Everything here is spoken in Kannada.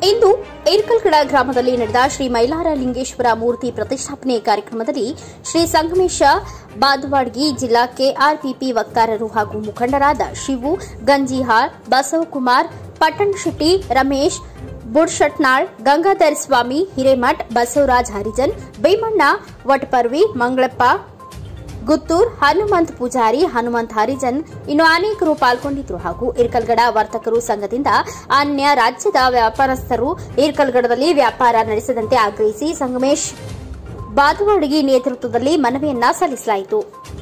ಇಂದು ಏರ್ಕಲ್ಗಡ ಗ್ರಾಮದಲ್ಲಿ ನಡೆದ ಶ್ರೀ ಮೈಲಾರ ಲಿಂಗೇಶ್ವರ ಮೂರ್ತಿ ಪ್ರತಿಷ್ಠಾಪನೆ ಕಾರ್ಯಕ್ರಮದಲ್ಲಿ ಶ್ರೀ ಸಂಗಮೇಶ ಬಾದವಾಡ್ಗಿ ಜಿಲ್ಲಾ ಕೆಆರ್ಪಿಪಿ ವಕ್ತಾರರು ಹಾಗೂ ಮುಖಂಡರಾದ ಶಿವು ಗಂಜಿಹಾಳ್ ಬಸವಕುಮಾರ್ ಪಟ್ಟಣಶೆಟ್ಟಿ ರಮೇಶ್ ಬುಡ್ಶಟ್ನಾಳ್ ಗಂಗಾಧರ್ ಸ್ವಾಮಿ ಹಿರೇಮಠ್ ಬಸವರಾಜ್ ಹರಿಜನ್ ಭೀಮಣ್ಣ ವಟಪರ್ವಿ ಮಂಗಳಪ್ಪ ಗುತ್ತೂರ್ ಹನುಮಂತ್ ಪೂಜಾರಿ ಹನುಮಂತ್ ಹರಿಜನ್ ಇನ್ನು ಅನೇಕರು ಪಾಲ್ಗೊಂಡಿದ್ದರು ಹಾಗೂ ಇರ್ಕಲ್ಗಡ ವರ್ತಕರು ಸಂಘದಿಂದ ಅನ್ಯ ರಾಜ್ಯದ ವ್ಯಾಪಾರಸ್ಥರು ಇರ್ಕಲ್ಗಡದಲ್ಲಿ ವ್ಯಾಪಾರ ನಡೆಸದಂತೆ ಆಗ್ರಹಿಸಿ ಸಂಗಮೇಶ್ ಬಾದುವಡಗಿ ನೇತೃತ್ವದಲ್ಲಿ ಮನವಿಯನ್ನ ಸಲ್ಲಿಸಲಾಯಿತು